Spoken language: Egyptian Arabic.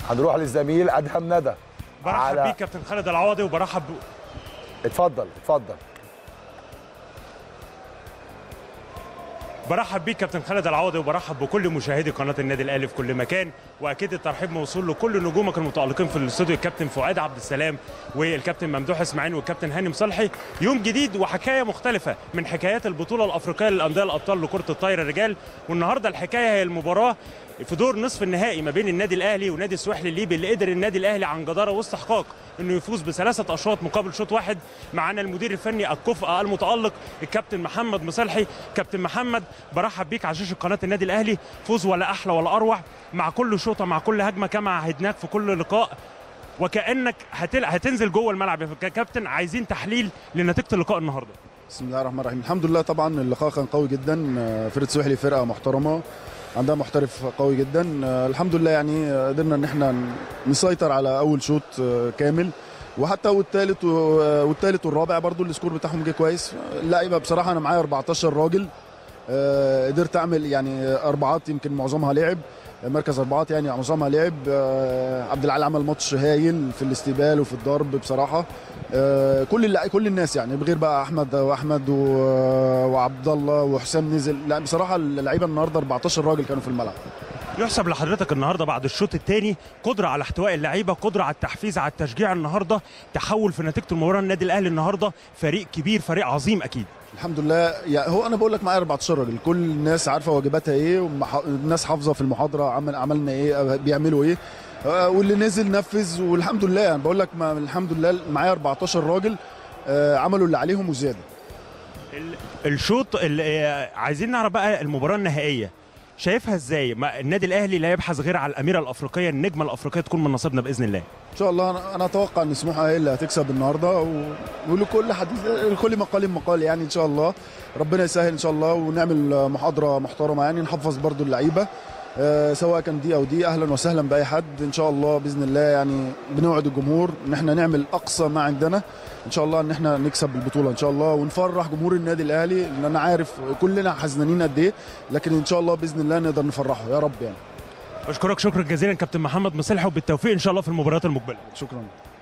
هنروح للزميل ادهم ندى برحب بيك كابتن خالد العوضي وبرحب ب... اتفضل اتفضل برحب بيك كابتن خالد العوضي وبرحب بكل مشاهدي قناه النادي الاهلي في كل مكان واكيد الترحيب موصول لكل نجومك المتالقين في الاستوديو الكابتن فؤاد عبد السلام والكابتن ممدوح اسماعيل والكابتن هاني مصلحي يوم جديد وحكايه مختلفه من حكايات البطوله الافريقيه للانديه الابطال لكره الطايره الرجال والنهارده الحكايه هي المباراه في دور نصف النهائي ما بين النادي الاهلي ونادي السواحلي الليبي اللي قدر النادي الاهلي عن جداره واستحقاق انه يفوز بثلاثه اشواط مقابل شوط واحد معانا المدير الفني الكفء المتالق الكابتن محمد مصلحي كابتن محمد برحب بيك على شاشه قناه النادي الاهلي فوز ولا احلى ولا اروع مع كل شوطه مع كل هجمه كما عهدناك في كل لقاء وكانك هتل... هتنزل جوه الملعب يا كابتن عايزين تحليل لنتيجه اللقاء النهارده بسم الله الرحمن الرحيم الحمد لله طبعا اللقاء كان قوي جدا فرقه سوحلي فرقه محترمه عندها محترف قوي جدا الحمد لله يعني قدرنا ان احنا نسيطر على اول شوط كامل وحتى والثالث والثالث والرابع برضو السكور بتاعهم جه كويس اللعيبه بصراحه انا معايا 14 راجل قدرت اعمل يعني اربعات يمكن معظمها لعب مركز اربعات يعني معظمها لعب عبد العال عمل ماتش هايل في الاستقبال وفي الضرب بصراحه كل اللع... كل الناس يعني بغير بقى احمد واحمد و... وعبد الله وحسام نزل لا بصراحه اللعيبه النهارده 14 راجل كانوا في الملعب يحسب لحضرتك النهارده بعد الشوط الثاني قدره على احتواء اللعيبه قدره على التحفيز على التشجيع النهارده تحول في نتيجه المباراه النادي الاهلي النهارده فريق كبير فريق عظيم اكيد الحمد لله يعني هو انا بقول لك معايا 14 راجل كل الناس عارفه واجباتها ايه والناس حافظه في المحاضره عمل عملنا ايه بيعملوا ايه واللي نزل نفذ والحمد لله يعني بقول لك الحمد لله معايا 14 راجل عملوا اللي عليهم وزياده الشوط اللي عايزين نعرف بقى المباراه النهائيه شايفها ازاي ما النادي الاهلي لا يبحث غير على الاميره الافريقيه النجمه الافريقيه تكون من نصيبنا باذن الله ان شاء الله انا, أنا اتوقع ان سموحه هي اللي هتكسب النهارده و... ولكل حديث لكل مقال مقال يعني ان شاء الله ربنا يسهل ان شاء الله ونعمل محاضره محترمه يعني نحفظ برضو اللعيبه أه سواء كان دي او دي اهلا وسهلا باي حد ان شاء الله باذن الله يعني بنوعد الجمهور ان احنا نعمل اقصى ما عندنا ان شاء الله ان احنا نكسب البطوله ان شاء الله ونفرح جمهور النادي الاهلي لان انا عارف كلنا حزنانين قد ايه لكن ان شاء الله باذن الله نقدر نفرحه يا رب يعني بشكرك شكرا جزيلا كابتن محمد مصلحي وبالتوفيق ان شاء الله في المباريات المقبله شكرا